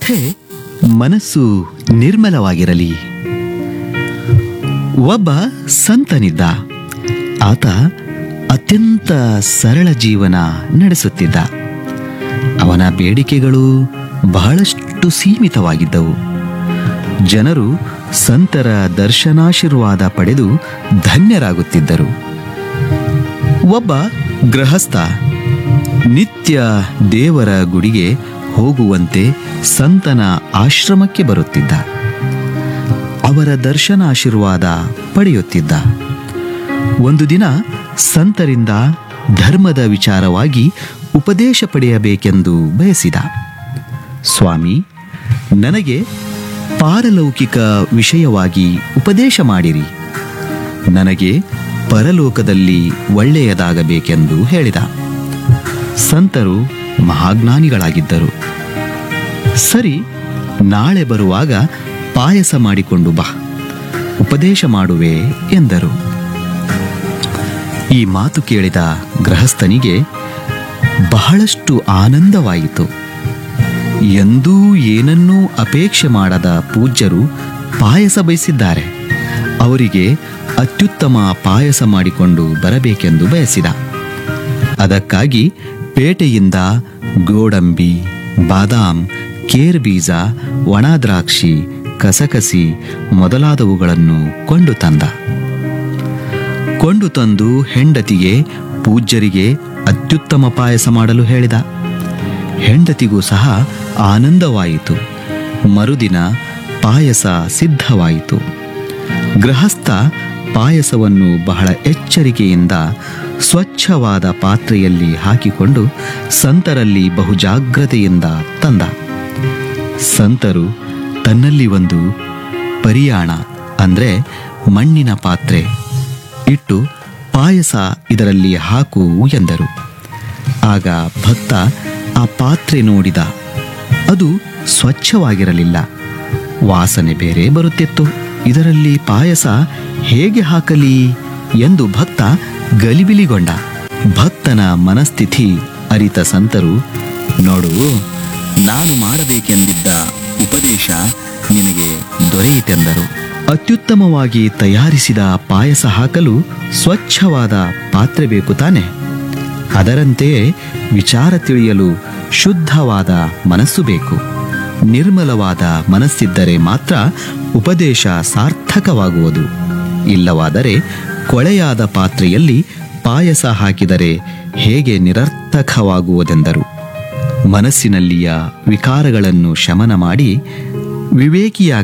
ಕಥೆ ಮನಸ್ಸು ನಿರ್ಮಲವಾಗಿರಲಿ ಒಬ್ಬ ಸಂತನಿದ್ದ ಆತ ಅತ್ಯಂತ ಸರಳ ಜೀವನ ನಡೆಸುತ್ತಿದ್ದ ಅವನ ಬೇಡಿಕೆಗಳು ಬಹಳಷ್ಟು ಸೀಮಿತವಾಗಿದ್ದವು ಜನರು ಸಂತರ ದರ್ಶನಾಶೀರ್ವಾದ ಪಡೆದು ಧನ್ಯರಾಗುತ್ತಿದ್ದರು ಒಬ್ಬ ಗೃಹಸ್ಥ ನಿತ್ಯ ದೇವರ ಗುಡಿಗೆ ಹೋಗುವಂತೆ ಸಂತನ ಆಶ್ರಮಕ್ಕೆ ಬರುತ್ತಿದ್ದ ಅವರ ದರ್ಶನಾಶೀರ್ವಾದ ಪಡೆಯುತ್ತಿದ್ದ ಒಂದು ದಿನ ಸಂತರಿಂದ ಧರ್ಮದ ವಿಚಾರವಾಗಿ ಉಪದೇಶ ಪಡೆಯಬೇಕೆಂದು ಬಯಸಿದ ಸ್ವಾಮಿ ನನಗೆ ಪಾರಲೌಕಿಕ ವಿಷಯವಾಗಿ ಉಪದೇಶ ಮಾಡಿರಿ ನನಗೆ ಪರಲೋಕದಲ್ಲಿ ಒಳ್ಳೆಯದಾಗಬೇಕೆಂದು ಹೇಳಿದ ಸಂತರು ಮಹಾಜ್ಞಾನಿಗಳಾಗಿದ್ದರು ಸರಿ ನಾಳೆ ಬರುವಾಗ ಪಾಯಸ ಮಾಡಿಕೊಂಡು ಬಾ ಉಪದೇಶ ಮಾಡುವೆ ಎಂದರು ಈ ಮಾತು ಕೇಳಿದ ಗೃಹಸ್ಥನಿಗೆ ಬಹಳಷ್ಟು ಆನಂದವಾಯಿತು ಎಂದೂ ಏನನ್ನೂ ಅಪೇಕ್ಷೆ ಮಾಡದ ಪೂಜ್ಯರು ಪಾಯಸ ಬಯಸಿದ್ದಾರೆ ಅವರಿಗೆ ಅತ್ಯುತ್ತಮ ಪಾಯಸ ಮಾಡಿಕೊಂಡು ಬರಬೇಕೆಂದು ಬಯಸಿದ ಅದಕ್ಕಾಗಿ ಪೇಟೆಯಿಂದ ಗೋಡಂಬಿ ಬಾದಾಮ್ ಕೇರ್ ಬೀಜ ಒಣ ದ್ರಾಕ್ಷಿ ಕಸಕಸಿ ಮೊದಲಾದವುಗಳನ್ನು ಕೊಂಡು ತಂದ ಕೊಂಡು ತಂದು ಹೆಂಡತಿಗೆ ಪೂಜ್ಯರಿಗೆ ಅತ್ಯುತ್ತಮ ಪಾಯಸ ಮಾಡಲು ಹೇಳಿದ ಹೆಂಡತಿಗೂ ಸಹ ಆನಂದವಾಯಿತು ಮರುದಿನ ಪಾಯಸ ಸಿದ್ಧವಾಯಿತು ಗೃಹಸ್ಥ ಪಾಯಸವನ್ನು ಬಹಳ ಎಚ್ಚರಿಕೆಯಿಂದ ಸ್ವಚ್ಛವಾದ ಪಾತ್ರೆಯಲ್ಲಿ ಹಾಕಿಕೊಂಡು ಸಂತರಲ್ಲಿ ಬಹು ಜಾಗ್ರತೆಯಿಂದ ತಂದ ಸಂತರು ತನ್ನಲ್ಲಿ ಒಂದು ಪರಿಯಾಣ ಅಂದ್ರೆ ಮಣ್ಣಿನ ಪಾತ್ರೆ ಇಟ್ಟು ಪಾಯಸ ಇದರಲ್ಲಿ ಹಾಕು ಎಂದರು ಆಗ ಭಕ್ತ ಆ ಪಾತ್ರೆ ನೋಡಿದ ಅದು ಸ್ವಚ್ಛವಾಗಿರಲಿಲ್ಲ ವಾಸನೆ ಬೇರೆ ಬರುತ್ತಿತ್ತು ಇದರಲ್ಲಿ ಪಾಯಸ ಹೇಗೆ ಹಾಕಲಿ ಎಂದು ಭಕ್ತ ಗಲಿಬಿಲಿಗೊಂಡ ಭಕ್ತನ ಮನಸ್ಥಿತಿ ಅರಿತ ಸಂತರು ನೋಡು ನಾನು ಮಾಡಬೇಕೆಂದಿದ್ದ ಉಪದೇಶ ನಿನಗೆ ದೊರೆಯಿತೆಂದರು ಅತ್ಯುತ್ತಮವಾಗಿ ತಯಾರಿಸಿದ ಪಾಯಸ ಹಾಕಲು ಸ್ವಚ್ಛವಾದ ಪಾತ್ರೆ ಬೇಕು ತಾನೆ ಅದರಂತೆಯೇ ವಿಚಾರ ತಿಳಿಯಲು ಶುದ್ಧವಾದ ಮನಸ್ಸು ಬೇಕು ನಿರ್ಮಲವಾದ ಮನಸ್ಸಿದ್ದರೆ ಮಾತ್ರ ಉಪದೇಶ ಸಾರ್ಥಕವಾಗುವುದು ಇಲ್ಲವಾದರೆ ಕೊಳೆಯಾದ ಪಾತ್ರೆಯಲ್ಲಿ ಪಾಯಸ ಹಾಕಿದರೆ ಹೇಗೆ ನಿರರ್ಥಕವಾಗುವುದೆಂದರು ಮನಸ್ಸಿನಲ್ಲಿಯ ವಿಕಾರಗಳನ್ನು ಶಮನ ಮಾಡಿ ವಿವೇಕಿಯಾಗ